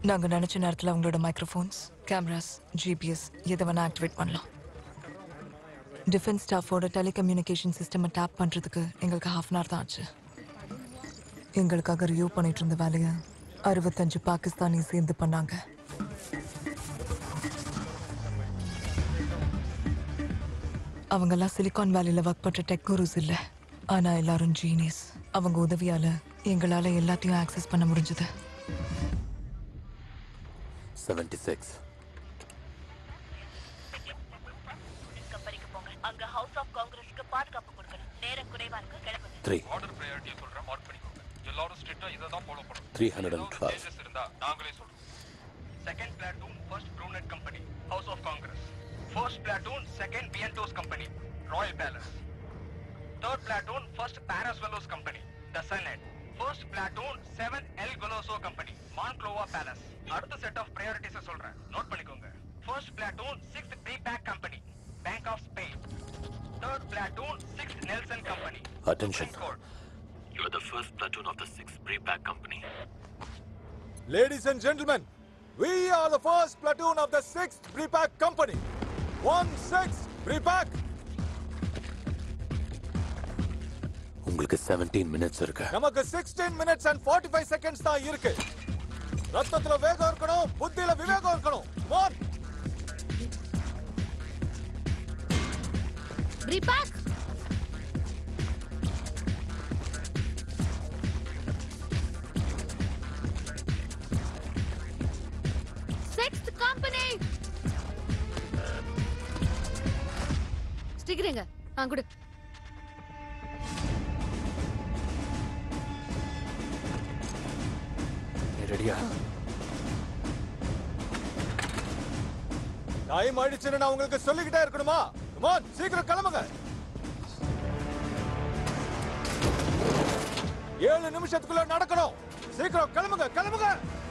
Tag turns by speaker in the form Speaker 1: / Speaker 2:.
Speaker 1: நாங்க நினைச்ச நேரத்துல அவங்களோட மைக்ரோஃபோன்ஸ் கேமராஸ் ஜிபிஎஸ் எதை வேணா ஆக்டிவேட் பண்ணலாம் டிஃபென்ஸ் ஸ்டாஃபோட டெலிகம்யூனிகேஷன் சிஸ்டமை டேப் பண்றதுக்கு எங்களுக்கு ஹாஃப் அன் ஹவர் தான் ஆச்சு எங்களுக்காக ரிவ்யூ பண்ணிட்டு இருந்த வேலையை அறுபத்தஞ்சு பாகிஸ்தானி சேர்ந்து பண்ணாங்க அவங்கெல்லாம் சிலிகான் வேலியில ஒர்க் பண்ற டெக் குருஸ் இல்ல ஆனா எல்லாரும் ஜீனியஸ் அவங்க உதவியால எங்களால எல்லாத்தையும் ஆக்சஸ் பண்ண முடிஞ்சது
Speaker 2: செவன்டி சிக்ஸ்
Speaker 3: கம்பெனிக்கு போங்க அங்க ஹவுஸ் ஆஃப் காங்கிரஸ்க்கு பாதுகாப்பு கொடுக்கணும் நேரம் குறைவா இருக்கு கிளம்புங்க
Speaker 2: த்ரீ
Speaker 4: ஆர்டர் ப்ரையாரிட்டியை சொல்றேன் மார்க் பண்ணிக்கோங்க எல்லாரும் ஸ்ட்ரிக்டா இதை தான் ஃபாலோ பண்ணணும்
Speaker 2: three hundred and twelve
Speaker 4: changes இருந்தா நாங்களே சொல்றோம் second platoon first Brunete company House of Congress first platoon second பிஎன்டோஸ் company royal palace third platoon first பாராஸ்வெலோஸ் company the senate first platoon seven El கொலோசோ கம்பெனி மான்க்ளோவா பேலஸ் அடுத்த set of ப்ரையாரிட்டிஸை சொல்றேன் note பண்ணிக்கோங்க first platoon sixth prepack company Bank of Spain third platoon sixth Nelson company
Speaker 2: Attention.
Speaker 4: Code
Speaker 5: You're the first platoon of the 6th Pre-Pack Company.
Speaker 6: Ladies and gentlemen, we are the first platoon of the 6th Prepack Company. 1-6 Prepack.
Speaker 2: உங்களுக்கு seventeen minutes இருக்கு
Speaker 6: நமக்கு 16 minutes and 45 seconds தான் இருக்கு ரத்தத்துல வேகம் இருக்கணும் புத்தியில விவேகம் இருக்கணும் Come on.
Speaker 7: Repack! Sixth company! Sticker எங்க ஆ கொடு
Speaker 2: ரெடியா
Speaker 6: டைம் ஆயிடுச்சுன்னு நான் உங்களுக்கு சொல்லிக்கிட்டே இருக்கணுமா Come on, சீக்கிரம் கிளம்புங்க ஏழு நிமிஷத்துக்குள்ள நடக்கணும் சீக்கிரம் கிளம்புங்க கிளம்புங்க